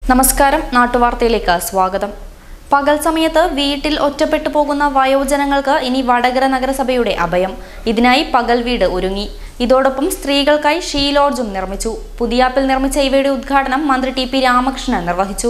നമസ്കാരം നാട്ടുവാർത്തയിലേക്ക് സ്വാഗതം പകൽ സമയത്ത് വീട്ടിൽ ഒറ്റപ്പെട്ടു പോകുന്ന വയോജനങ്ങൾക്ക് ഇനി വടകര നഗരസഭയുടെ അഭയം ഇതിനായി പകൽ വീട് ഒരുങ്ങി ഇതോടൊപ്പം സ്ത്രീകൾക്കായി ഷീ ലോഡ്ജും നിർമ്മിച്ചു പുതിയാപ്പിൽ നിർമ്മിച്ച ഇവയുടെ ഉദ്ഘാടനം മന്ത്രി ടി പി രാമകൃഷ്ണൻ നിർവഹിച്ചു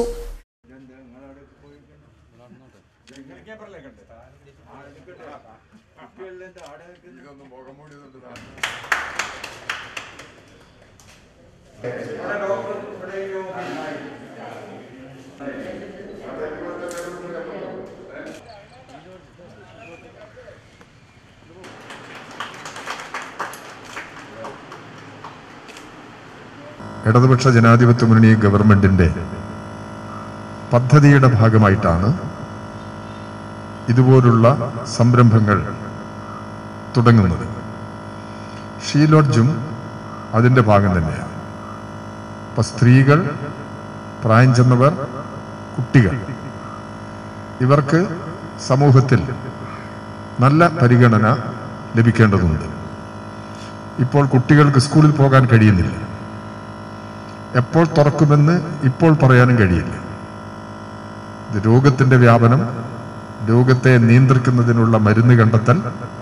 ഇടതുപക്ഷ ജനാധിപത്യ മുന്നണി ഗവൺമെന്റിന്റെ പദ്ധതിയുടെ ഭാഗമായിട്ടാണ് ഇതുപോലുള്ള സംരംഭങ്ങൾ തുടങ്ങുന്നത് ഷീലോഡ്ജും അതിന്റെ ഭാഗം തന്നെയാണ് ഇപ്പൊ സ്ത്രീകൾ പ്രായം ചെന്നവർ കുട്ടികൾ ഇവർക്ക് സമൂഹത്തിൽ നല്ല പരിഗണന ലഭിക്കേണ്ടതുണ്ട് ഇപ്പോൾ കുട്ടികൾക്ക് സ്കൂളിൽ പോകാൻ കഴിയുന്നില്ല എപ്പോൾ തുറക്കുമെന്ന് ഇപ്പോൾ പറയാനും കഴിയില്ല ഇത് രോഗത്തിന്റെ വ്യാപനം രോഗത്തെ നിയന്ത്രിക്കുന്നതിനുള്ള മരുന്ന് കണ്ടെത്തൽ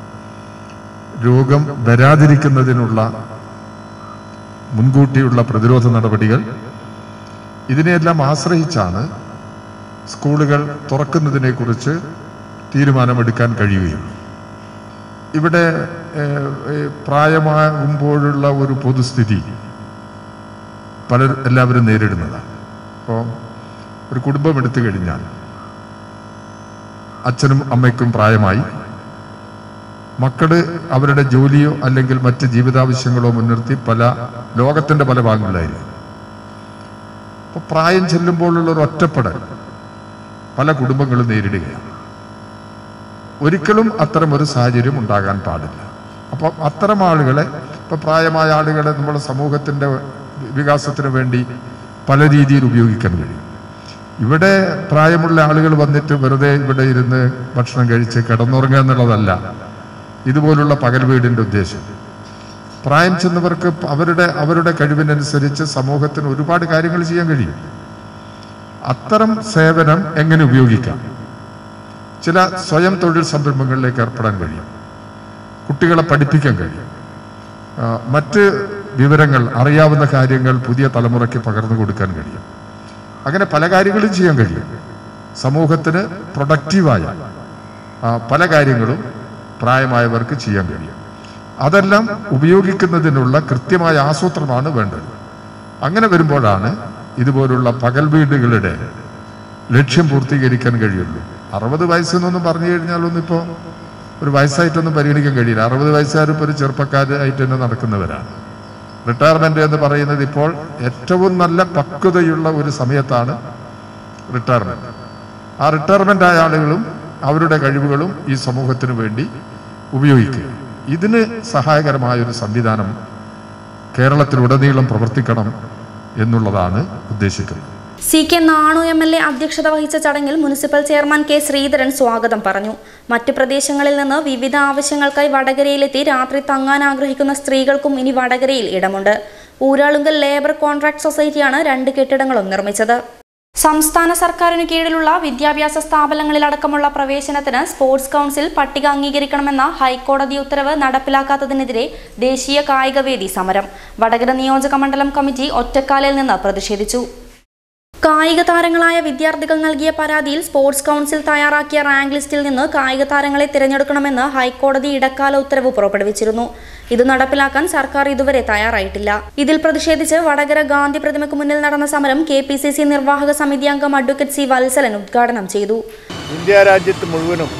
രോഗം വരാതിരിക്കുന്നതിനുള്ള മുൻകൂട്ടിയുള്ള പ്രതിരോധ നടപടികൾ ഇതിനെയെല്ലാം ആശ്രയിച്ചാണ് സ്കൂളുകൾ തുറക്കുന്നതിനെ കുറിച്ച് തീരുമാനമെടുക്കാൻ കഴിയുകയുള്ളൂ ഇവിടെ ഏഹ്, ഏഹ്, പ്രായമാകുമ്പോഴുള്ള ഒരു പൊതുസ്ഥിതി പല എല്ലാവരും നേരിടുന്നതാണ് അപ്പോൾ ഒരു കുടുംബം എടുത്തു കഴിഞ്ഞാൽ അച്ഛനും അമ്മയ്ക്കും പ്രായമായി മക്കള് അവരുടെ ജോലിയോ അല്ലെങ്കിൽ മറ്റ് ജീവിതാവശ്യങ്ങളോ മുൻനിർത്തി പല ലോകത്തിന്റെ പല ഭാഗങ്ങളിലായിരിക്കും അപ്പൊ പ്രായം ചെല്ലുമ്പോഴുള്ള ഒരു ഒറ്റപ്പെടൽ പല കുടുംബങ്ങളും നേരിടുകയാണ് ഒരിക്കലും അത്തരം ഒരു സാഹചര്യം ഉണ്ടാകാൻ പാടില്ല അപ്പൊ അത്തരം ആളുകളെ ഇപ്പൊ പ്രായമായ ആളുകളെ നമ്മുടെ സമൂഹത്തിന്റെ വികാസത്തിന് വേണ്ടി പല രീതിയിൽ ഉപയോഗിക്കാൻ കഴിയും ഇവിടെ പ്രായമുള്ള ആളുകൾ വന്നിട്ട് വെറുതെ ഇവിടെ ഇരുന്ന് ഭക്ഷണം കഴിച്ച് കിടന്നുറങ്ങുക എന്നുള്ളതല്ല ഇതുപോലുള്ള പകൽ വീടിന്റെ ഉദ്ദേശം പ്രായം ചെന്നവർക്ക് അവരുടെ അവരുടെ കഴിവിനനുസരിച്ച് സമൂഹത്തിന് ഒരുപാട് കാര്യങ്ങൾ ചെയ്യാൻ കഴിയും അത്തരം സേവനം എങ്ങനെ ഉപയോഗിക്കാം ചില സ്വയം തൊഴിൽ സംരംഭങ്ങളിലേക്ക് ഏർപ്പെടാൻ കഴിയും കുട്ടികളെ പഠിപ്പിക്കാൻ കഴിയും ആ, മറ്റ് വിവരങ്ങൾ അറിയാവുന്ന കാര്യങ്ങൾ പുതിയ തലമുറയ്ക്ക് പകർന്നു കൊടുക്കാൻ കഴിയും അങ്ങനെ പല കാര്യങ്ങളും ചെയ്യാൻ കഴിയും സമൂഹത്തിന് പ്രൊഡക്റ്റീവായ ആ, പല കാര്യങ്ങളും പ്രായമായവർക്ക് ചെയ്യാൻ കഴിയും അതെല്ലാം ഉപയോഗിക്കുന്നതിനുള്ള കൃത്യമായ ആസൂത്രണമാണ് വേണ്ടത് അങ്ങനെ വരുമ്പോഴാണ് ഇതുപോലുള്ള പകൽ വീടുകളുടെ ലക്ഷ്യം പൂർത്തീകരിക്കാൻ കഴിയുള്ളൂ അറുപത് വയസ്സെന്നൊന്നും പറഞ്ഞു കഴിഞ്ഞാലൊന്നും ഇപ്പോൾ ഒരു വയസ്സായിട്ടൊന്നും പരിഗണിക്കാൻ കഴിയില്ല അറുപത് വയസ്സുകാരും ഇപ്പോൾ ഒരു ചെറുപ്പക്കാരായിട്ട് തന്നെ നടക്കുന്നവരാണ് റിട്ടയർമെന്റ് എന്ന് പറയുന്നത് ഇപ്പോൾ ഏറ്റവും നല്ല പക്വതയുള്ള ഒരു സമയത്താണ് റിട്ടയർമെന്റ് ആ റിട്ടയർമെന്റ് ആയ ആളുകളും അവരുടെ കഴിവുകളും ഈ സമൂഹത്തിന് വേണ്ടി ഉപയോഗിക്കുക ഇതിന് സഹായകരമായ ഒരു സംവിധാനം കേരളത്തിലുടനീളം പ്രവർത്തിക്കണം എന്നുള്ളതാണ് ഉദ്ദേശിക്കുന്നത് C K Nanu M L A അധ്യക്ഷത വഹിച്ച ചടങ്ങിൽ മുനിസിപ്പൽ ചെയർമാൻ കെ ശ്രീധരൻ സ്വാഗതം പറഞ്ഞു മറ്റു പ്രദേശങ്ങളിൽ നിന്ന് വിവിധ ആവശ്യങ്ങൾക്കായി വടകരയിലെത്തി രാത്രി തങ്ങാൻ ആഗ്രഹിക്കുന്ന സ്ത്രീകൾക്കും ഇനി വടകരയിൽ ഇടമുണ്ട് ഊരാളുങ്കൽ ലേബർ കോൺട്രാക്ട് സൊസൈറ്റിയാണ് രണ്ട് കെട്ടിടങ്ങളും നിർമ്മിച്ചത് സംസ്ഥാന സർക്കാരിന് കീഴിലുള്ള വിദ്യാഭ്യാസ സ്ഥാപനങ്ങളിലടക്കമുള്ള പ്രവേശനത്തിന് സ്പോർട്സ് കൗൺസിൽ പട്ടിക അംഗീകരിക്കണമെന്ന ഹൈക്കോടതി ഉത്തരവ് നടപ്പിലാക്കാത്തതിനെതിരെ ദേശീയ കായികവേദി സമരം വടകര നിയോജക മണ്ഡലം കമ്മിറ്റി ഒറ്റക്കാലിൽ നിന്ന് പ്രതിഷേധിച്ചു കായിക താരങ്ങളായ വിദ്യാർത്ഥികൾ നൽകിയ പരാതിയിൽ സ്പോർട്സ് കൗൺസിൽ തയ്യാറാക്കിയ റാങ്ക് ലിസ്റ്റിൽ നിന്ന് കായിക താരങ്ങളെ തിരഞ്ഞെടുക്കണമെന്ന് ഹൈക്കോടതി ഇടക്കാല ഉത്തരവ് പുറപ്പെടുവിച്ചിരുന്നു ഇത് നടപ്പിലാക്കാൻ സർക്കാർ ഇതുവരെ തയ്യാറായിട്ടില്ല ഇതിൽ പ്രതിഷേധിച്ച് വടകര ഗാന്ധി പ്രതിമയ്ക്ക് മുന്നിൽ നടന്ന സമരം കെ പി സി സി നിർവാഹക സമിതി അംഗം അഡ്വക്കേറ്റ് സി വത്സലൻ ഉദ്ഘാടനം ചെയ്തു ഇന്ത്യ രാജ്യത്ത് മുഴുവനും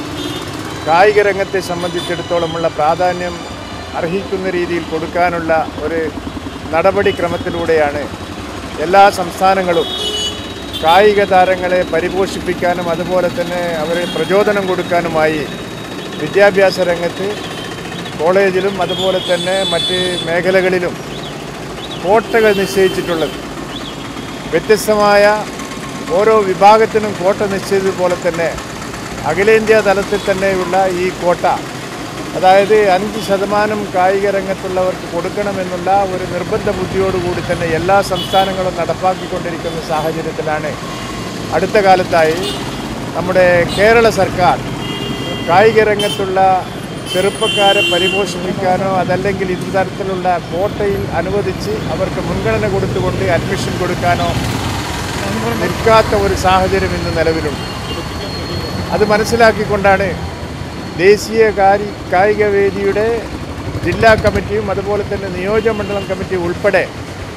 കായിക രംഗത്തെ സംബന്ധിച്ചിടത്തോളമുള്ള പ്രാധാന്യം അർഹിക്കുന്ന രീതിയിൽ കൊടുക്കാനുള്ള ഒരു നടപടിക്രമത്തിലൂടെയാണ് എല്ലാ സംസ്ഥാനങ്ങളും കായിക താരങ്ങളെ പരിപോഷിപ്പിക്കാനും അതുപോലെ തന്നെ അവരെ പ്രചോദനം കൊടുക്കാനുമായി വിദ്യാഭ്യാസ രംഗത്ത് കോളേജിലും അതുപോലെ തന്നെ മറ്റ് മേഖലകളിലും കോട്ടകൾ നിശ്ചയിച്ചിട്ടുള്ളത് വ്യത്യസ്തമായ ഓരോ വിഭാഗത്തിനും കോട്ട നിശ്ചയിച്ചതുപോലെ തന്നെ അഖിലേന്ത്യാ തലത്തിൽ തന്നെയുള്ള ഈ കോട്ട അതായത് അഞ്ച് ശതമാനം കായിക രംഗത്തുള്ളവർക്ക് കൊടുക്കണമെന്നുള്ള ഒരു നിർബന്ധ ബുദ്ധിയോടുകൂടി തന്നെ എല്ലാ സംസ്ഥാനങ്ങളും നടപ്പാക്കിക്കൊണ്ടിരിക്കുന്ന സാഹചര്യത്തിലാണ് അടുത്ത കാലത്തായി നമ്മുടെ കേരള സർക്കാർ കായിക രംഗത്തുള്ള ചെറുപ്പക്കാരെ പരിപോഷിപ്പിക്കാനോ അതല്ലെങ്കിൽ ഇത്തരത്തിലുള്ള കോട്ടയിൽ അനുവദിച്ച് അവർക്ക് മുൻഗണന കൊടുത്തുകൊണ്ട് അഡ്മിഷൻ കൊടുക്കാനോ നിൽക്കാത്ത ഒരു സാഹചര്യം ഇന്ന് നിലവിലുണ്ട് അത് മനസ്സിലാക്കിക്കൊണ്ടാണ് ദേശീയ കാരി കായിക വേദിയുടെ ജില്ലാ കമ്മിറ്റിയും അതുപോലെ തന്നെ നിയോജകമണ്ഡലം കമ്മിറ്റി ഉൾപ്പെടെ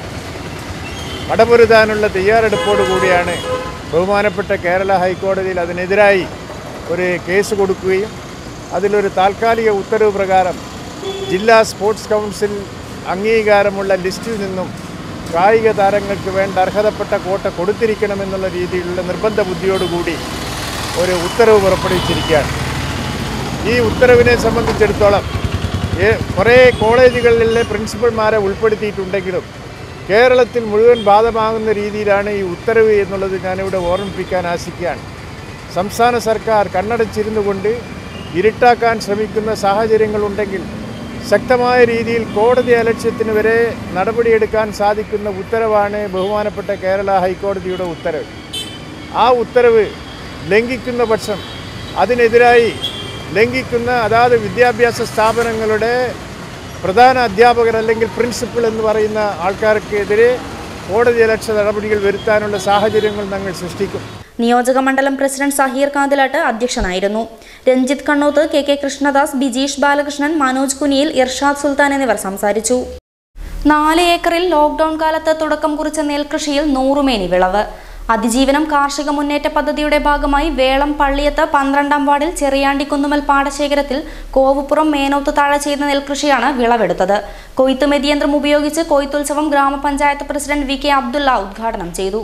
പടപൊരുതാനുള്ള തയ്യാറെടുപ്പോടു കൂടിയാണ് ബഹുമാനപ്പെട്ട കേരള ഹൈക്കോടതിയിൽ അതിനെതിരായി ഒരു കേസ് കൊടുക്കുകയും അതിലൊരു താൽക്കാലിക ഉത്തരവ് പ്രകാരം ജില്ലാ സ്പോർട്സ് കൗൺസിൽ അംഗീകാരമുള്ള ലിസ്റ്റിൽ നിന്നും കായിക താരങ്ങൾക്ക് വേണ്ട അർഹതപ്പെട്ട കോട്ട കൊടുത്തിരിക്കണമെന്നുള്ള രീതിയിലുള്ള നിർബന്ധ ബുദ്ധിയോടുകൂടി ഒരു ഉത്തരവ് പുറപ്പെടുവിച്ചിരിക്കുകയാണ് ഈ ഉത്തരവിനെ സംബന്ധിച്ചിടത്തോളം ഏ- കുറേ കോളേജുകളിലെ പ്രിൻസിപ്പൽമാരെ ഉൾപ്പെടുത്തിയിട്ടുണ്ടെങ്കിലും കേരളത്തിൽ മുഴുവൻ ബാധമാകുന്ന രീതിയിലാണ് ഈ ഉത്തരവ് എന്നുള്ളത് ഞാനിവിടെ ഓർമ്മിപ്പിക്കാൻ ആശിക്കുകയാണ് സംസ്ഥാന സർക്കാർ കണ്ണടച്ചിരുന്നു കൊണ്ട് ഇരുട്ടാക്കാൻ ശ്രമിക്കുന്ന സാഹചര്യങ്ങളുണ്ടെങ്കിൽ ശക്തമായ രീതിയിൽ കോടതി അലക്ഷ്യത്തിന് വരെ നടപടിയെടുക്കാൻ സാധിക്കുന്ന ഉത്തരവാണ് ബഹുമാനപ്പെട്ട കേരള ഹൈക്കോടതിയുടെ ഉത്തരവ് ആ ഉത്തരവ് ലംഘിക്കുന്ന പക്ഷം അതിനെതിരായി ലംഘിക്കുന്ന അതാത് വിദ്യാഭ്യാസ സ്ഥാപനങ്ങളുടെ പ്രധാന അധ്യാപകർ അല്ലെങ്കിൽ പ്രിൻസിപ്പൽ എന്ന് പറയുന്ന ആൾക്കാർക്കെതിരെ കോടതി അലക്ഷ്യ നടപടികൾ വരുത്താനുള്ള സാഹചര്യങ്ങൾ ഞങ്ങൾ സൃഷ്ടിക്കും നിയോജക മണ്ഡലം പ്രസിഡന്റ് സഹീർ കാതിലാട്ട് അധ്യക്ഷനായിരുന്നു രഞ്ജിത്ത് കണ്ണോത്ത് കെ കെ കൃഷ്ണദാസ് ബിജീഷ് ബാലകൃഷ്ണൻ മനോജ് കുനിയിൽ ഇർഷാദ് സുൽത്താൻ എന്നിവർ സംസാരിച്ചു നാല് ഏക്കറിൽ ലോക്ക്ഡൌൺ കാലത്ത് തുടക്കം കുറിച്ച നെൽകൃഷിയിൽ നൂറുമേനി വിളവ് അതിജീവനം കാർഷിക മുന്നേറ്റ പദ്ധതിയുടെ ഭാഗമായി വേളം പള്ളിയത്ത് പന്ത്രണ്ടാം വാർഡിൽ ചെറിയാണ്ടി കുന്നുമൽ പാടശേഖരത്തിൽ കോവുപ്പുറം മേനോത്ത് താഴെ ചെയ്ത നെൽകൃഷിയാണ് വിളവെടുത്തത് കൊയ്ത്ത് മെതിയന്ത്രം ഉപയോഗിച്ച് കൊയ്ത്തുത്സവം ഗ്രാമപഞ്ചായത്ത് പ്രസിഡന്റ് വി കെ അബ്ദുള്ള ഉദ്ഘാടനം ചെയ്തു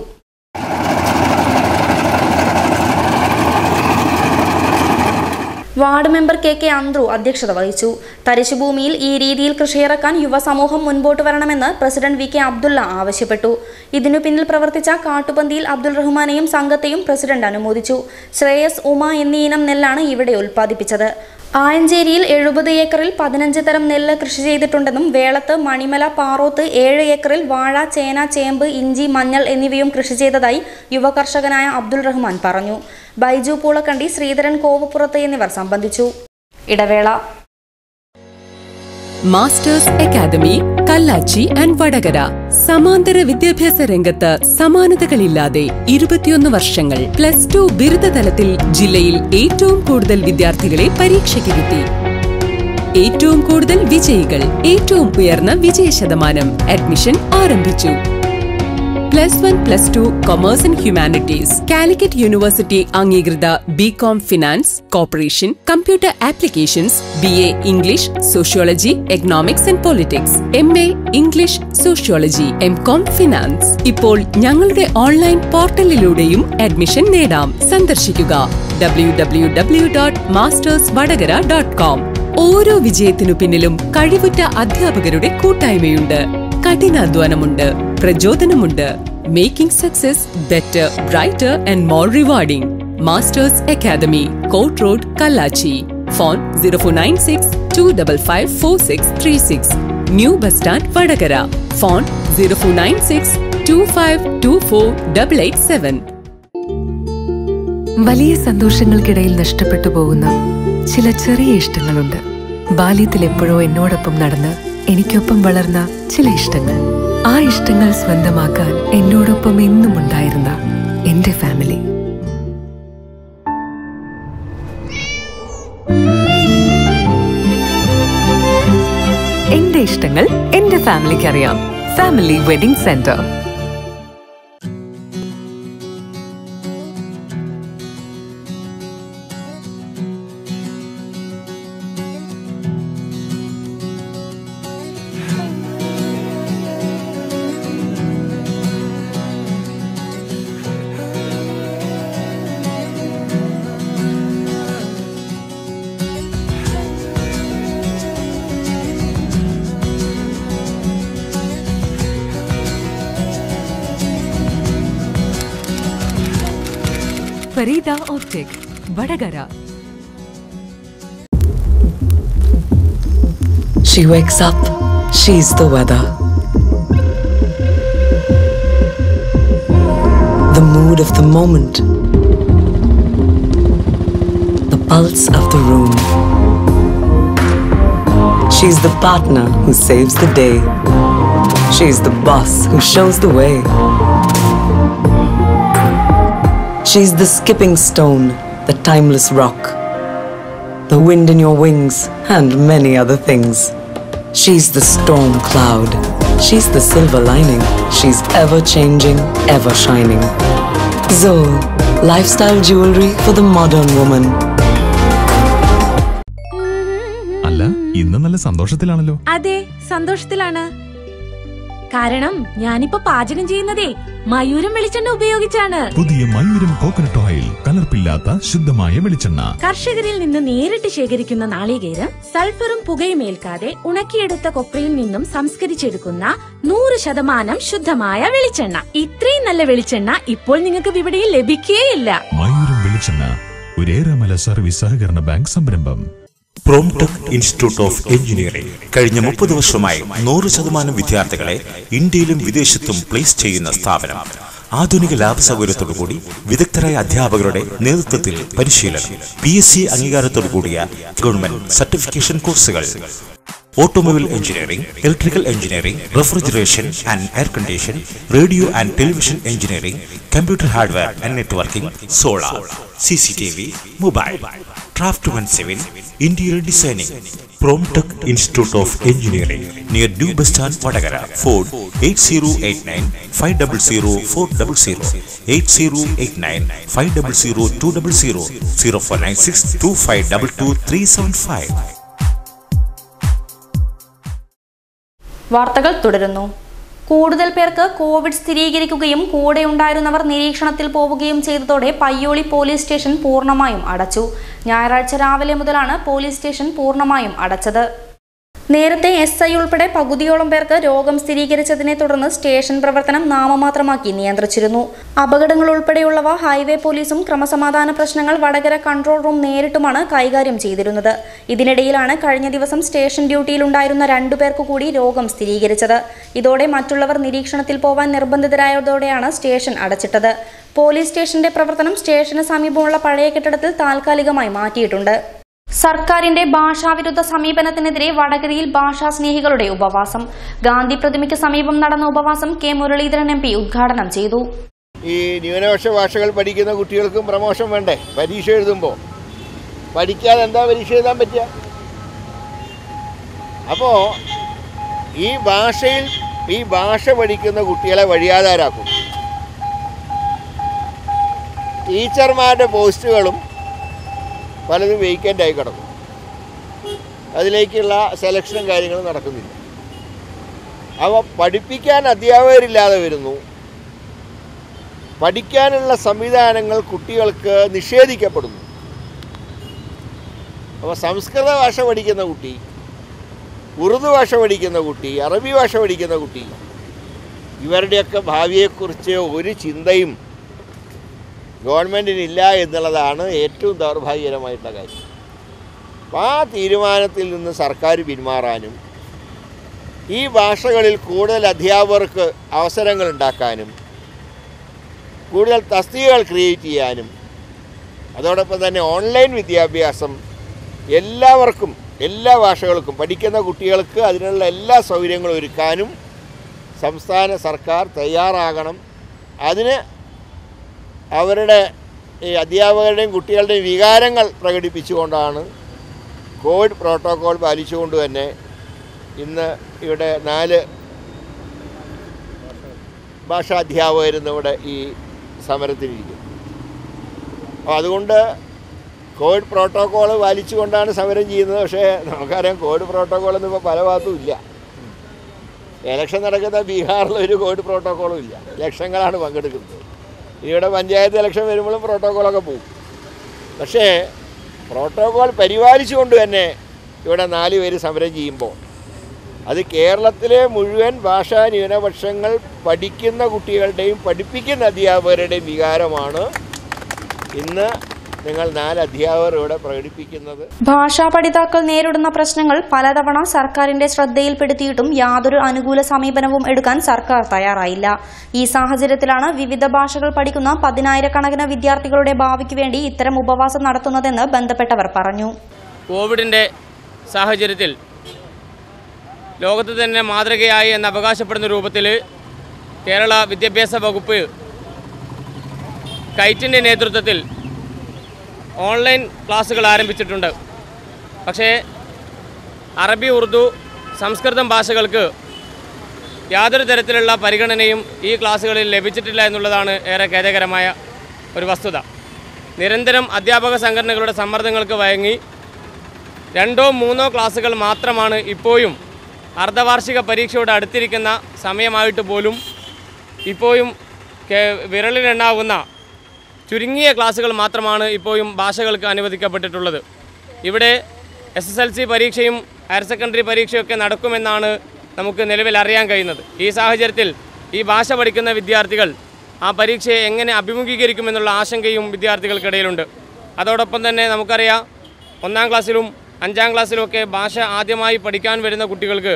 ward member K K Anthru അധ്യക്ഷത വഹിച്ചു തരിശുഭൂമിയിൽ ഈ രീതിയിൽ കൃഷിയിറക്കാൻ യുവസമൂഹം മുൻപോട്ട് വരണമെന്ന് പ്രസിഡന്റ് വി കെ അബ്ദുള്ള ആവശ്യപ്പെട്ടു ഇതിനു പിന്നിൽ പ്രവർത്തിച്ച കാട്ടുപന്തിയിൽ അബ്ദുൾ റഹ്മാനെയും സംഘത്തെയും പ്രസിഡന്റ് അനുമോദിച്ചു ശ്രേയസ് ഉമ എന്നീ ഇനം നെല്ലാണ് ഇവിടെ ഉൽപ്പാദിപ്പിച്ചത് ആയഞ്ചേരിയിൽ എഴുപത് ഏക്കറിൽ പതിനഞ്ച് തരം നെല്ല് കൃഷി ചെയ്തിട്ടുണ്ടെന്നും വേളത്ത് മണിമല പാറോത്ത് ഏഴ് ഏക്കറിൽ വാഴ ചേന ചേമ്പ് ഇഞ്ചി മഞ്ഞൾ എന്നിവയും കൃഷി ചെയ്തതായി യുവ കർഷകനായ അബ്ദുൾ റഹ്മാൻ പറഞ്ഞു ബൈജു പൂളക്കണ്ടി ശ്രീധരൻ കോവപ്പുറത്ത് എന്നിവർ സംബന്ധിച്ചു ഇടവേള masters academy Kallachi and Vadakara സമാന്തര വിദ്യാഭ്യാസ രംഗത്ത് സമാനതകളില്ലാതെ ഇരുപത്തിയൊന്ന് വർഷങ്ങൾ പ്ലസ് ടു ബിരുദതലത്തിൽ ജില്ലയിൽ ഏറ്റവും കൂടുതൽ വിദ്യാർത്ഥികളെ പരീക്ഷയ്ക്കിരുത്തി ഏറ്റവും കൂടുതൽ വിജയികൾ ഏറ്റവും ഉയർന്ന വിജയ ശതമാനം അഡ്മിഷൻ ആരംഭിച്ചു plus one plus two commerce and humanities Calicut university അംഗീകൃത B Com finance corporation computer applications B A English sociology economics and politics M A English sociology M Com finance ഇപ്പോൾ ഞങ്ങളുടെ ഓൺലൈൻ പോർട്ടലിലൂടെയും അഡ്മിഷൻ നേടാം സന്ദർശിക്കുക W W W dot masters Vadakara dot com ഓരോ വിജയത്തിനു പിന്നിലും കഴിവുറ്റ അധ്യാപകരുടെ കൂട്ടായ്മയുണ്ട് കഠിനാധ്വാനമുണ്ട് പ്രചോദനമുണ്ട് making success better brighter and more rewarding masters academy court road Kallachi phone zero four nine six two double five four six three six new bus stand Vadakara phone zero four nine six two five two four double eight seven വലിയ സന്തോഷങ്ങൾക്കിടയിൽ നഷ്ടപ്പെട്ടു പോകുന്ന ചില ചെറിയ ഇഷ്ടങ്ങളുണ്ട് ബാല്യത്തിൽ എപ്പോഴോ എന്നോടൊപ്പം നടന്ന് എനിക്കൊപ്പം വളർന്ന ചില ഇഷ്ടങ്ങൾ ആ ഇഷ്ടങ്ങൾ സ്വന്തമാക്കാൻ എന്നോടൊപ്പം എന്നും ഉണ്ടായിരുന്ന എന്റെ ഫാമിലി എന്റെ ഇഷ്ടങ്ങൾ എന്റെ ഫാമിലിക്ക് അറിയാം family wedding centre Fareeda optic Vadakara She wakes up, she's the weather. The mood of the moment. The pulse of the room. She's the partner who saves the day. She's the boss who shows the way. She's the skipping stone, the timeless rock, the wind in your wings, and many other things. She's the storm cloud. She's the silver lining. She's ever changing, ever shining. Zoe, lifestyle jewelry for the modern woman. അല്ല ഇന്ന് നല്ല സന്തോഷത്തിലാണല്ലോ അതെ സന്തോഷത്തിലാണ് കാരണം ഞാനിപ്പോ പാചകം ചെയ്യുന്നതേ മയൂരം വെളിച്ചെണ്ണ ഉപയോഗിച്ചാണ് പുതിയ മയൂരം കോക്കനട്ട് ഓയിൽ കലർപ്പില്ലാത്ത ശുദ്ധമായ വെളിച്ചെണ്ണ കർഷകരിൽ നിന്ന് നേരിട്ട് ശേഖരിക്കുന്ന നാളികേരം സൾഫറും പുകയും ഏൽക്കാതെ ഉണക്കിയെടുത്ത കൊപ്രയിൽ നിന്നും സംസ്കരിച്ചെടുക്കുന്ന നൂറ് ശതമാനം ശുദ്ധമായ വെളിച്ചെണ്ണ ഇത്രയും നല്ല വെളിച്ചെണ്ണ ഇപ്പോൾ നിങ്ങൾക്ക് വിപണിയിൽ ലഭിക്കുകയില്ല മയൂരം വെളിച്ചെണ്ണ ഒരേറെമല സർവീസ് സഹകരണ ബാങ്ക് സംരംഭം പ്രോംടെക് ഇൻസ്റ്റിറ്റ്യൂട്ട് ഓഫ് എഞ്ചിനീയറിംഗ് കഴിഞ്ഞ മുപ്പത് വർഷമായി നൂറ് ശതമാനം വിദ്യാർത്ഥികളെ ഇന്ത്യയിലും വിദേശത്തും പ്ലേസ് ചെയ്യുന്ന സ്ഥാപനം ആധുനിക ലാബ് സൗകര്യത്തോടുകൂടി വിദഗ്ധരായ അധ്യാപകരുടെ നേതൃത്വത്തിൽ പരിശീലനം പി എസ് സി അംഗീകാരത്തോടുകൂടിയ ഗവൺമെന്റ് സർട്ടിഫിക്കേഷൻ കോഴ്സുകൾ automobile engineering electrical engineering refrigeration and air condition radio and television engineering computer hardware and networking solar C C T V mobile draftman civil interior designing Promtech institute of engineering near new bus stand Vadakara phone eight zero eight nine five double zero four double zero eight zero eight nine five double zero two double zero zero four nine six two five double two three seven five വാർത്തകൾ തുടരുന്നു കൂടുതൽ പേർക്ക് Covid സ്ഥിരീകരിക്കുകയും കൂടെയുണ്ടായിരുന്നവർ നിരീക്ഷണത്തിൽ പോവുകയും ചെയ്തതോടെ Payyoli police station പൂർണ്ണമായും അടച്ചു ഞായറാഴ്ച രാവിലെ മുതലാണ് പോലീസ് സ്റ്റേഷൻ പൂർണ്ണമായും അടച്ചത് നേരത്തെ എസ് ഐ ഉൾപ്പെടെ പകുതിയോളം പേർക്ക് രോഗം സ്ഥിരീകരിച്ചതിനെ തുടർന്ന് സ്റ്റേഷൻ പ്രവർത്തനം നാമമാത്രമാക്കി നിയന്ത്രിച്ചിരുന്നു അപകടങ്ങൾ ഉൾപ്പെടെയുള്ളവ ഹൈവേ പോലീസും ക്രമസമാധാന പ്രശ്നങ്ങൾ വടകര കൺട്രോൾ റൂം നേരിട്ടുമാണ് കൈകാര്യം ചെയ്തിരുന്നത് ഇതിനിടയിലാണ് കഴിഞ്ഞ ദിവസം സ്റ്റേഷൻ ഡ്യൂട്ടിയിലുണ്ടായിരുന്ന രണ്ടു പേർക്ക് കൂടി രോഗം സ്ഥിരീകരിച്ചത് ഇതോടെ മറ്റുള്ളവർ നിരീക്ഷണത്തിൽ പോവാൻ നിർബന്ധിതരായതോടെയാണ് സ്റ്റേഷൻ അടച്ചിട്ടത് പോലീസ് സ്റ്റേഷന്റെ പ്രവർത്തനം സ്റ്റേഷന് സമീപമുള്ള പഴയ കെട്ടിടത്തിൽ താൽക്കാലികമായി മാറ്റിയിട്ടുണ്ട് സർക്കാരിന്റെ ഭാഷാവിരുദ്ധ സമീപനത്തിനെതിരെ വടകരയിൽ ഭാഷാസ്നേഹികളുടെ ഉപവാസം ഗാന്ധി പ്രതിമയ്ക്ക് സമീപം നടന്ന ഉപവാസം കെ മുരളീധരൻ എം പി ഉദ്ഘാടനം ചെയ്തു ഈ ന്യൂനപക്ഷ ഭാഷകൾ പഠിക്കുന്ന കുട്ടികൾക്കും പ്രമോഷൻ വേണ്ടേ പരീക്ഷ എഴുതുമ്പോൾ പഠിക്കാതെ എന്താ പരീക്ഷ എഴുതാൻ പറ്റുക അപ്പോൾ ഈ ഭാഷയിൽ ഈ ഭാഷ പഠിക്കുന്ന കുട്ടികളെ വഴിയാധാരാക്കും ടീച്ചർമാരുടെ പോസ്റ്റുകളും പലതും വേക്കൻ്റായി കിടക്കും അതിലേക്കുള്ള സെലക്ഷനും കാര്യങ്ങളും നടക്കുന്നില്ല അവ പഠിപ്പിക്കാൻ അധ്യാപകരില്ലാതെ വരുന്നു പഠിക്കാനുള്ള സംവിധാനങ്ങൾ കുട്ടികൾക്ക് നിഷേധിക്കപ്പെടുന്നു അപ്പോൾ സംസ്കൃത ഭാഷ പഠിക്കുന്ന കുട്ടി ഉറുദു ഭാഷ പഠിക്കുന്ന കുട്ടി അറബി ഭാഷ പഠിക്കുന്ന കുട്ടി ഇവരുടെയൊക്കെ ഭാവിയെക്കുറിച്ച് ഒരു ചിന്തയും ഗവൺമെൻറ്റിനില്ല എന്നുള്ളതാണ് ഏറ്റവും ദൗർഭാഗ്യകരമായിട്ടുള്ള കാര്യം അപ്പോൾ ആ തീരുമാനത്തിൽ നിന്ന് സർക്കാർ പിന്മാറാനും ഈ ഭാഷകളിൽ കൂടുതൽ അധ്യാപകർക്ക് അവസരങ്ങൾ ഉണ്ടാക്കാനും കൂടുതൽ തസ്തികകൾ ക്രിയേറ്റ് ചെയ്യാനും അതോടൊപ്പം തന്നെ ഓൺലൈൻ വിദ്യാഭ്യാസം എല്ലാവർക്കും എല്ലാ ഭാഷകൾക്കും പഠിക്കുന്ന കുട്ടികൾക്ക് അതിനുള്ള എല്ലാ സൗകര്യങ്ങളും ഒരുക്കാനും സംസ്ഥാന സർക്കാർ തയ്യാറാകണം അതിന് അവരുടെ ഈ അധ്യാപകരുടെയും കുട്ടികളുടെയും വികാരങ്ങൾ പ്രകടിപ്പിച്ചുകൊണ്ടാണ് കോവിഡ് പ്രോട്ടോകോൾ പാലിച്ചുകൊണ്ട് തന്നെ ഇന്ന് ഇവിടെ നാല് ഭാഷാധ്യാപകരുന്ന് ഇവിടെ ഈ സമരത്തിലിരിക്കും അപ്പോൾ അതുകൊണ്ട് കോവിഡ് പ്രോട്ടോകോൾ പാലിച്ചുകൊണ്ടാണ് സമരം ചെയ്യുന്നത് പക്ഷേ നമുക്കറിയാം കോവിഡ് പ്രോട്ടോകോൾ ഒന്നും ഇപ്പോൾ പല ഭാഗത്തും ഇല്ല ഇലക്ഷൻ നടക്കുന്ന ബീഹാറിൽ ഒരു കോവിഡ് പ്രോട്ടോക്കോളും ഇല്ല ലക്ഷങ്ങളാണ് പങ്കെടുക്കുന്നത് ഇവിടെ പഞ്ചായത്ത് ഇലക്ഷൻ വരുമ്പോഴും പ്രോട്ടോക്കോളൊക്കെ പോകും പക്ഷേ പ്രോട്ടോകോൾ പരിപാലിച്ചുകൊണ്ട് തന്നെ ഇവിടെ നാല് പേര് സമരം ചെയ്യുമ്പോൾ അത് കേരളത്തിലെ മുഴുവൻ ഭാഷാ ന്യൂനപക്ഷങ്ങൾ പഠിക്കുന്ന കുട്ടികളുടെയും പഠിപ്പിക്കുന്ന അധ്യാപകരുടെയും വികാരമാണ് ഇന്ന് നിങ്ങൾ നാല് അധ്യാപകർ ഇവിടെ പ്രകടിപ്പിക്കുന്നത് ഭാഷാ പഠിതാക്കൾ നേരിടുന്ന പ്രശ്നങ്ങൾ പലതവണ സർക്കാരിന്റെ ശ്രദ്ധയിൽപ്പെടുത്തിയിട്ടും യാതൊരു അനുകൂല സമീപനവും എടുക്കാൻ സർക്കാർ തയ്യാറായില്ല ഈ സാഹചര്യത്തിലാണ് വിവിധ ഭാഷകൾ പഠിക്കുന്ന പതിനായിരക്കണക്കിന് വിദ്യാർത്ഥികളുടെ ഭാവിക്ക് വേണ്ടി ഇത്തരം ഉപവാസം നടത്തുന്നതെന്ന് ബന്ധപ്പെട്ടവർ പറഞ്ഞു കോവിഡിൻ്റെ സാഹചര്യത്തിൽ ലോകത്ത് തന്നെ മാതൃകയായി എന്ന് അവകാശപ്പെടുന്ന രൂപത്തിൽ കേരള വിദ്യാഭ്യാസ വകുപ്പ് കൈറ്റിൻ്റെ നേതൃത്വത്തിൽ ഓൺലൈൻ ക്ലാസ്സുകൾ ആരംഭിച്ചിട്ടുണ്ട് പക്ഷേ അറബി ഉറുദു സംസ്കൃതം ഭാഷകൾക്ക് യാതൊരു തരത്തിലുള്ള പരിഗണനയും ഈ ക്ലാസ്സുകളിൽ ലഭിച്ചിട്ടില്ല എന്നുള്ളതാണ് ഏറെ ഖേദകരമായ ഒരു വസ്തുത നിരന്തരം അധ്യാപക സംഘടനകളുടെ സമ്മർദ്ദങ്ങൾക്ക് വഴങ്ങി രണ്ടോ മൂന്നോ ക്ലാസ്സുകൾ മാത്രമാണ് ഇപ്പോഴും അർദ്ധവാർഷിക പരീക്ഷയോട് അടുത്തിരിക്കുന്ന സമയമായിട്ട് പോലും ഇപ്പോഴും കേ- വിരലിലെണ്ണാവുന്ന ചുരുങ്ങിയ ക്ലാസ്സുകൾ മാത്രമാണ് ഇപ്പോഴും ഭാഷകൾക്ക് അനുവദിക്കപ്പെട്ടിട്ടുള്ളത് ഇവിടെ എസ് എസ് എൽ സി പരീക്ഷയും ഹയർ സെക്കൻഡറി പരീക്ഷയൊക്കെ നടക്കുമെന്നാണ് നമുക്ക് നിലവിൽ അറിയാൻ കഴിയുന്നത് ഈ സാഹചര്യത്തിൽ ഈ ഭാഷ പഠിക്കുന്ന വിദ്യാർത്ഥികൾ ആ പരീക്ഷയെ എങ്ങനെ അഭിമുഖീകരിക്കുമെന്നുള്ള ആശങ്കയും വിദ്യാർത്ഥികൾക്കിടയിലുണ്ട് അതോടൊപ്പം തന്നെ നമുക്കറിയാം ഒന്നാം ക്ലാസ്സിലും അഞ്ചാം ക്ലാസ്സിലുമൊക്കെ ഭാഷ ആദ്യമായി പഠിക്കാൻ വരുന്ന കുട്ടികൾക്ക്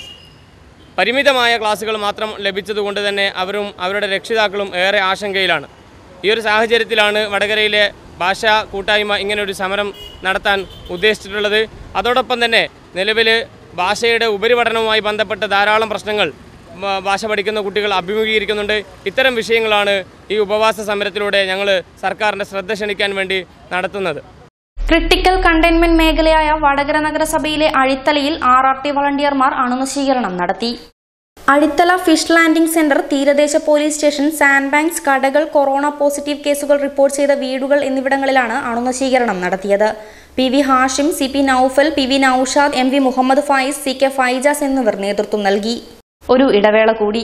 പരിമിതമായ ക്ലാസ്സുകൾ മാത്രം ലഭിച്ചതുകൊണ്ട് തന്നെ അവരും അവരുടെ രക്ഷിതാക്കളും ഏറെ ആശങ്കയിലാണ് ഈ ഒരു സാഹചര്യത്തിലാണ് വടകരയിലെ ഭാഷാ കൂട്ടായ്മ ഇങ്ങനെ ഒരു സമരം നടത്താൻ ഉദ്ദേശിച്ചിട്ടുള്ളത് അതോടൊപ്പം തന്നെ നിലവിൽ ഭാഷയുടെ ഉപരിപഠനവുമായി ബന്ധപ്പെട്ട ധാരാളം പ്രശ്നങ്ങൾ മ- ഭാഷ പഠിക്കുന്ന കുട്ടികൾ അഭിമുഖീകരിക്കുന്നുണ്ട് ഇത്തരം വിഷയങ്ങളാണ് ഈ ഉപവാസ സമരത്തിലൂടെ ഞങ്ങൾ സർക്കാരിൻ്റെ ശ്രദ്ധ ക്ഷണിക്കാൻ വേണ്ടി നടത്തുന്നത് ക്രിട്ടിക്കൽ കണ്ടെയ്ൻമെന്റ് മേഖലയായ വടകര നഗരസഭയിലെ അഴിത്തലയിൽ ആർ ആർ ടി വളണ്ടിയർമാർ അണുനശീകരണം നടത്തി അഴിത്തല ഫിഷ് ലാൻഡിംഗ് സെന്റർ തീരദേശ പോലീസ് സ്റ്റേഷൻ സാൻഡ് ബാങ്ക്സ് കടകൾ കൊറോണ പോസിറ്റീവ് കേസുകൾ റിപ്പോർട്ട് ചെയ്ത വീടുകൾ എന്നിവിടങ്ങളിലാണ് അണുനശീകരണം നടത്തിയത് P V Hashim C P Noufal P V Noushad M V Muhammad Fayis C K Faijas എന്നിവർ നേതൃത്വം നൽകി ഒരു ഇടവേള കൂടി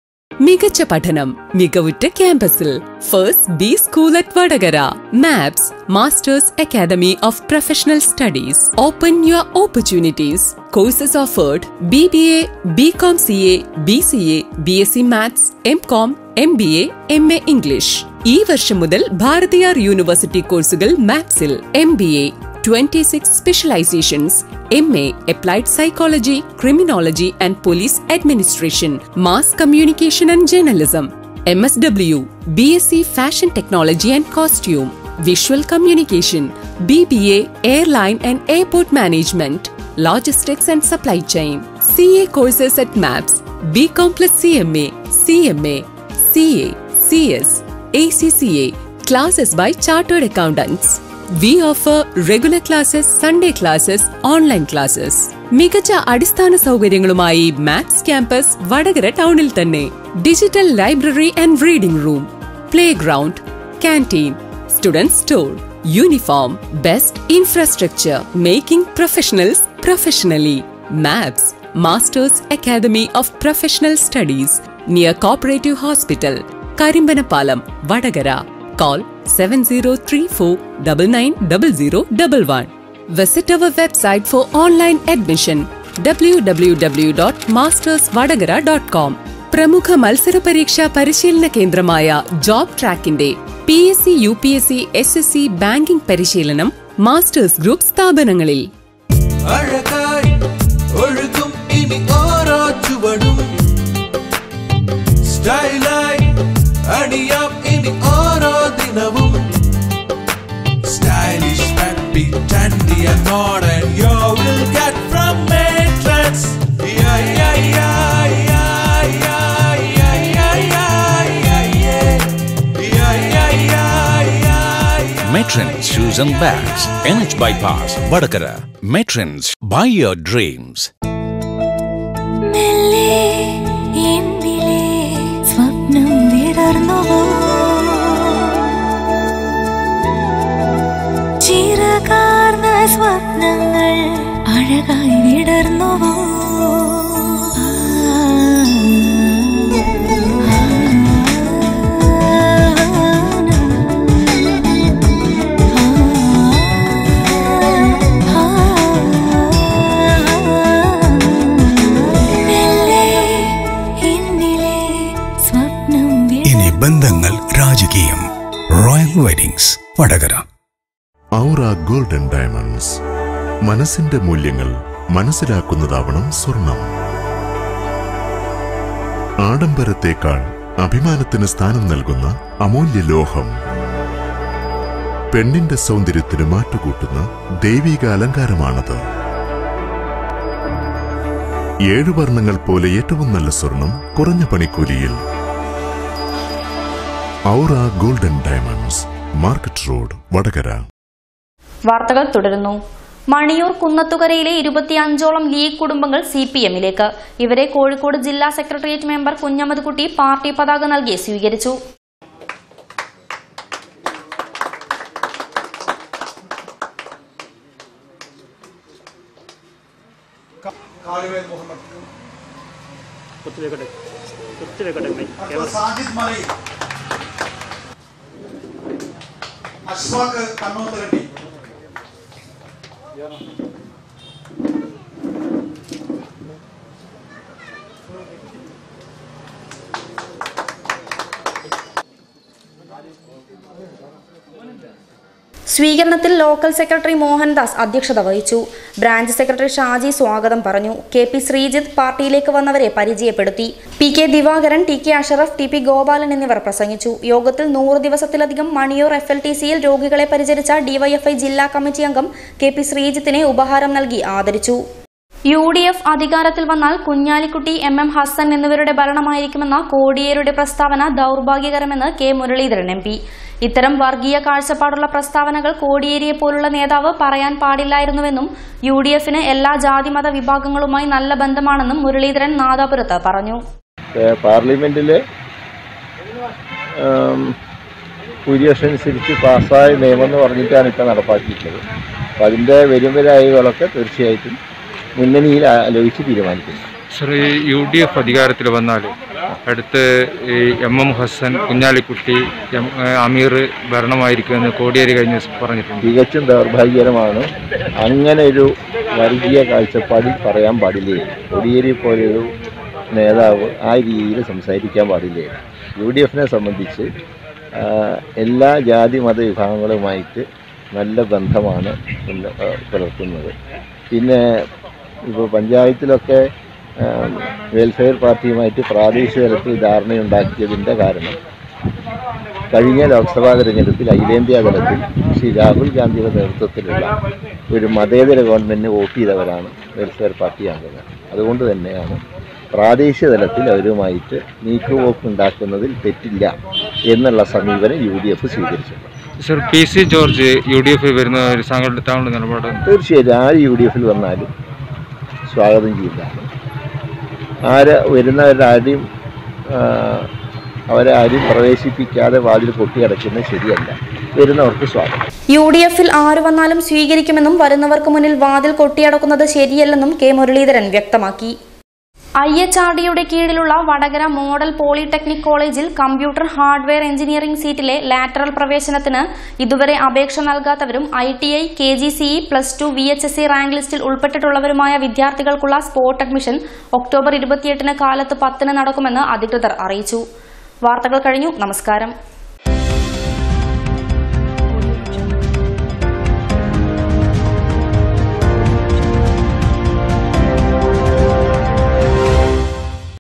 മികച്ച പഠനം മികവുറ്റ ക്യാമ്പസിൽ first B school at Vadakara MAPS masters academy of professional studies open your opportunities courses offered B B A B Com C A B C A B S C maths M Com M B A M A English ഈ വർഷം മുതൽ Bharathiar university കോഴ്സുകൾ മാത്സിൽ M B A 26 specializations MA Applied Psychology, Criminology and Police Administration, Mass Communication and Journalism, MSW, BSc Fashion Technology and Costume, Visual Communication, BBA Airline and Airport Management, Logistics and Supply Chain, CA courses at MAPS, BCom plus CMA, CMA, CA, CS, ACCA, classes by Chartered Accountants. We offer regular classes, Sunday classes, online classes. മികച്ച അടിസ്ഥാന സൗകര്യങ്ങളുമായി maths campus Vadakara ടൗണിൽ തന്നെ digital library and reading room playground canteen student store uniform best infrastructure making professionals professionally MAPS masters academy of professional studies near cooperative hospital Karimbanapalam Vadakara Call 7034990011. Visit our website for online admission www.mastersvadagara.com. പ്രമുഖ മത്സര പരീക്ഷാ പരിശീലന കേന്ദ്രമായ job ട്രാക്കിന്റെ P S C U P S C S S C banking പരിശീലനം masters group സ്ഥാപനങ്ങളിൽ അഴകായി ഒഴുകും ഇനി ഓരോ ചുവടും സ്റ്റൈലായി അണിയാം ഇനി ഓരോ ദിനവും stylish, peppy, trendy and modern you will get from Matrix. Yeah, yeah, yeah, yeah, yeah, yeah, yeah, yeah, yeah, yeah. Yeah, yeah, yeah, yeah, yeah. Matrons Shoes and Bags, NH Bypass, Vadakara. Matrons, buy your dreams. സ്വപ്നം വിടർന്നുവോ ചിറകാർന്ന സ്വപ്നങ്ങൾ അഴകായി വിടർന്നുവോ ഇനി ബന്ധങ്ങൾ രാജകീയം royal weddings Vadakara golden diamonds മനസ്സിന്റെ മൂല്യങ്ങൾ മനസ്സിലാക്കുന്നതാവണം സ്വർണം ആഡംബരത്തേക്കാൾ അഭിമാനത്തിന് സ്ഥാനം നൽകുന്ന അമൂല്യ ലോഹം പെണ്ണിന്റെ സൗന്ദര്യത്തിന് മാറ്റുകൂട്ടുന്ന ദൈവിക അലങ്കാരമാണത് ഏഴു വർണ്ണങ്ങൾ പോലെ ഏറ്റവും നല്ല സ്വർണം കുറഞ്ഞ പണിക്കൂലിയിൽ aura golden diamonds market road Vadakara വാർത്തകൾ തുടരുന്നു മണിയൂർ കുന്നത്തുകരയിലെ ഇരുപത്തിയഞ്ചോളം ലീഗ് കുടുംബങ്ങൾ സി പി എമ്മിലേക്ക് ഇവരെ കോഴിക്കോട് ജില്ലാ സെക്രട്ടേറിയറ്റ് മെമ്പർ കുഞ്ഞമ്മദ് കുട്ടി പാർട്ടി പതാക നൽകി സ്വീകരിച്ചു കാളിവേൽ മുഹമ്മദ് ഡോക്ടർ സാജിദ് മലയിൽ അഷ്വാഖ് കണ്ണോത്തരട്ടി സ്വീകരണത്തിൽ ലോക്കൽ സെക്രട്ടറി മോഹൻദാസ് അധ്യക്ഷത വഹിച്ചു ബ്രാഞ്ച് സെക്രട്ടറി ഷാജി സ്വാഗതം പറഞ്ഞു കെ പി ശ്രീജിത്ത് പാർട്ടിയിലേക്ക് വന്നവരെ പരിചയപ്പെടുത്തി P K Divakaran T K Ashraf T P Gopalan എന്നിവർ പ്രസംഗിച്ചു യോഗത്തിൽ നൂറ് ദിവസത്തിലധികം മണിയൂർ എഫ് എൽ ടി സിയിൽ രോഗികളെ പരിചരിച്ച ഡിവൈഎഫ്ഐ ജില്ലാ കമ്മിറ്റി അംഗം കെ പി ശ്രീജിത്തിനെ ഉപഹാരം നൽകി ആദരിച്ചു യു ഡി എഫ് അധികാരത്തിൽ വന്നാൽ കുഞ്ഞാലിക്കുട്ടി എം എം ഹസൻ എന്നിവരുടെ ഭരണമായിരിക്കുമെന്ന കോടിയേരുടെ പ്രസ്താവന ദൗർഭാഗ്യകരമെന്ന് കെ മുരളീധരൻ എം പി ഇത്തരം വർഗീയ കാഴ്ചപ്പാടുള്ള പ്രസ്താവനകൾ കോടിയേരിയെ പോലുള്ള നേതാവ് പറയാൻ പാടില്ലായിരുന്നുവെന്നും യു ഡി എഫിന് എല്ലാ ജാതിമത വിഭാഗങ്ങളുമായി നല്ല ബന്ധമാണെന്നും മുരളീധരൻ നാദാപുരത്ത് പറഞ്ഞു പാർലമെന്റിൽ ഭൂരിപക്ഷമനുസരിച്ച് പാസ്സായ നിയമം എന്ന് പറഞ്ഞിട്ടാണ് ഇപ്പോൾ നടപ്പാക്കിയിട്ടുള്ളത് അപ്പം അതിൻ്റെ വരും വരായികളൊക്കെ തീർച്ചയായിട്ടും മുന്നണിയിൽ ആലോചിച്ച് തീരുമാനിക്കുന്നു സർ ഈ യു ഡി എഫ് അധികാരത്തിൽ വന്നാൽ അടുത്ത് ഈ M M Hassan Kunhalikutty M Ameer ഭരണമായിരിക്കുമെന്ന് കോടിയേരി കഴിഞ്ഞ ദിവസം പറഞ്ഞിട്ടുണ്ട് തികച്ചും ദൗർഭാഗ്യകരമാണ് അങ്ങനെ ഒരു വർഗീയ കാഴ്ചപ്പാടിൽ പറയാൻ പാടില്ലേ കൊടിയേരി പോലെയൊരു നേതാവ് ആ രീതിയിൽ സംസാരിക്കാൻ പാടില്ലേ യു ഡി എഫിനെ സംബന്ധിച്ച് ആ, എല്ലാ ജാതി മത വിഭാഗങ്ങളുമായിട്ട് നല്ല ബന്ധമാണ് പുല- ആ, പുലർത്തുന്നത് പിന്നെ ഇപ്പോൾ പഞ്ചായത്തിലൊക്കെ ആ, വെൽഫെയർ പാർട്ടിയുമായിട്ട് പ്രാദേശിക തലത്തിൽ ധാരണയുണ്ടാക്കിയതിൻ്റെ കാരണം കഴിഞ്ഞ ലോക്സഭാ തെരഞ്ഞെടുപ്പിൽ അഖിലേന്ത്യാ തലത്തിൽ ശ്രീ രാഹുൽ ഗാന്ധിയുടെ നേതൃത്വത്തിലുള്ള ഒരു മതേതര ഗവൺമെന്റിന് വോട്ട് ചെയ്തവരാണ് വെൽഫെയർ പാർട്ടി അംഗങ്ങൾ അതുകൊണ്ട് തന്നെയാണ് പ്രാദേശിക തലത്തിൽ അവരുമായിട്ട് നീക്കുപോക്ക് ഉണ്ടാക്കുന്നതിൽ തെറ്റില്ല എന്നുള്ള സമീപനം യു ഡി എഫ് സ്വീകരിച്ചിട്ടുണ്ട് sir P C George U D F വരുന്ന ഒരു താങ്കളുടെ താങ്കളുടെ നിലപാട് തീർച്ചയായിട്ടും ആര് യു ഡി എഫിൽ വന്നാലും സ്വാഗതം ചെയ്യുന്നതാണ് ആര് വരുന്നവരാരെയും ആ, അവരെ ആരും പ്രവേശിപ്പിക്കാതെ വാതിൽ കൊട്ടിയടയ്ക്കുന്നത് ശരിയല്ല വരുന്നവർക്ക് സ്വാഗതം യു ഡി എഫിൽ ആര് വന്നാലും സ്വീകരിക്കുമെന്നും വരുന്നവർക്ക് മുന്നിൽ വാതിൽ കൊട്ടിയടക്കുന്നത് ശരിയല്ലെന്നും കെ മുരളീധരൻ വ്യക്തമാക്കി ഐ എച്ച് ആർ ഡിയുടെ കീഴിലുള്ള വടകര മോഡൽ പോളിടെക്നിക് കോളേജിൽ കമ്പ്യൂട്ടർ ഹാർഡ്വെയർ എഞ്ചിനീയറിംഗ് സീറ്റിലെ ലാറ്ററൽ പ്രവേശനത്തിന് ഇതുവരെ അപേക്ഷ നൽകാത്തവരും I T I K G C plus two V H S C rank ലിസ്റ്റിൽ ഉൾപ്പെട്ടിട്ടുള്ളവരുമായ വിദ്യാർത്ഥികൾക്കുള്ള സ്പോട്ട് അഡ്മിഷൻ ഒക്ടോബർ ഇരുപത്തിയെട്ടിന് കാലത്ത് പത്തിന് നടക്കുമെന്ന് അധികൃതർ അറിയിച്ചു വാർത്തകൾ കഴിഞ്ഞു നമസ്കാരം